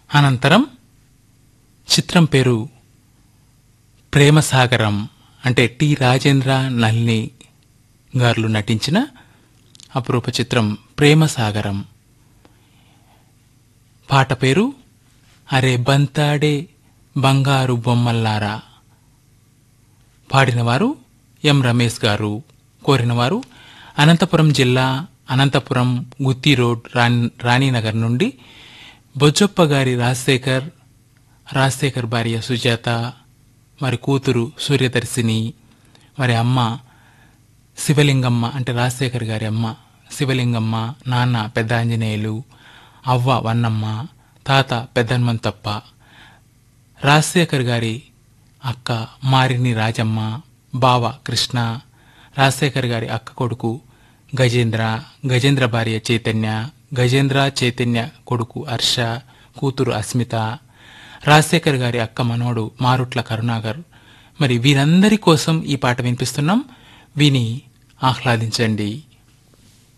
అనంతరం చిత్రం పేరు ప్రేమసాగరం అంటే టి రాజేంద్ర నల్ని గారు నటించిన అపురూప చిత్రం ప్రేమసాగరం పాట పేరు అరే బంతాడే బంగారు బొమ్మల్లారా పాడినవారు ఎం రమేష్ గారు కోరినవారు అనంతపురం జిల్లా అనంతపురం గుత్తి రోడ్ రాణి- రాణీనగర్ నుండి బొజ్జప్ప గారి రాజశేఖర్ రాజశేఖర్ భార్య సుజాత మరి కూతురు సూర్యదర్శిని మరి అమ్మ శివలింగమ్మ అంటే రాజశేఖర్ గారి అమ్మ శివలింగమ్మ నాన్న పెద్ద ఆంజనేయులు అవ్వ వన్నమ్మ తాత పెద్దన్మంతప్ప రాజశేఖర్ గారి అక్క మారిని రాజమ్మ బావ కృష్ణ రాజశేఖర్ గారి అక్క కొడుకు గజేంద్ర గజేంద్ర భార్య చైతన్య గజేంద్ర చైతన్య కొడుకు హర్ష కూతురు అస్మిత రాజశేఖర్ గారి అక్క మనోడు మారుట్ల కరుణాకర్ మరి వీరందరి కోసం ఈ పాట వినిపిస్తున్నాం విని ఆహ్లాదించండి